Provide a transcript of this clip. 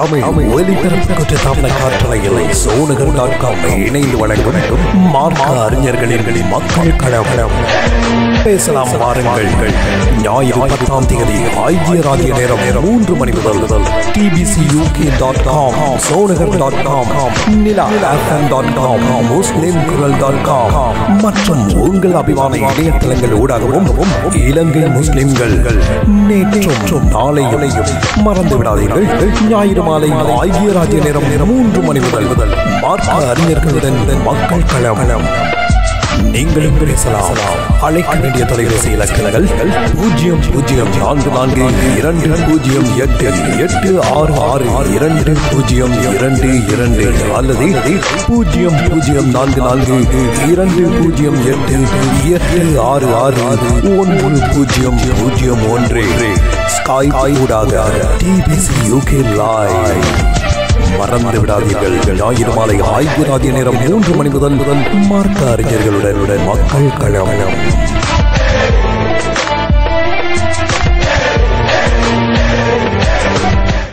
தமிழ் ஒலிபரப்பு குற்றத்தாமன காற்றலையில் சோனகர் dot com இணைந்து வழங்கும் மார்க்க அறிஞர்களின் மக்கள் கழகம் பேசலாம் வாருங்கள் ஞாயிறு பத்தாம் தேதி ஐக்கிய ராஜ்ய நேரம் மூன்று மணி முதல் TBC UK dot com Sonakar dot com Nila FM dot com Muslim Kural dot com மற்றும் உங்கள் அபிமான இணையதளங்கள் ஊடாகவும் இலங்கை முஸ்லிம்கள் நேற்றும் நாளையும் மறந்து விடாதீர்கள் ஞாயிறு மாலை ஐக்கிய ராஜ்ய நேரம் மூன்று மணி முதல் முதல் மார்க்க அறிஞர்களுடன் மக்கள் களம் நீங்களும் பேசலாம் அழைக்க வேண்டிய தொலைபேசி இலக்கணங்கள் பூஜ்ஜியம் பூஜ்ஜியம் நான்கு நான்கு இரண்டு பூஜ்ஜியம் எட்டு எட்டு ஆறு ஆறு இரண்டு பூஜ்ஜியம் இரண்டு இரண்டு அல்லது பூஜ்ஜியம் பூஜ்ஜியம் நான்கு நான்கு இரண்டு பூஜ்ஜியம் எட்டு எட்டு ஆறு ஆறு ஒன்று பூஜ்ஜியம் பூஜ்ஜியம் ஒன்று ஸ்காய் ஊடாக டிபிசி யூகே லைவ் மறந்து விடாதீர்கள் ஞாயிறு மாலை ஆய்வு ராதிய நேரம் மூன்று மணி முதல் முதல் மார்க்க அறிஞர்களுடன் மக்கள் களம்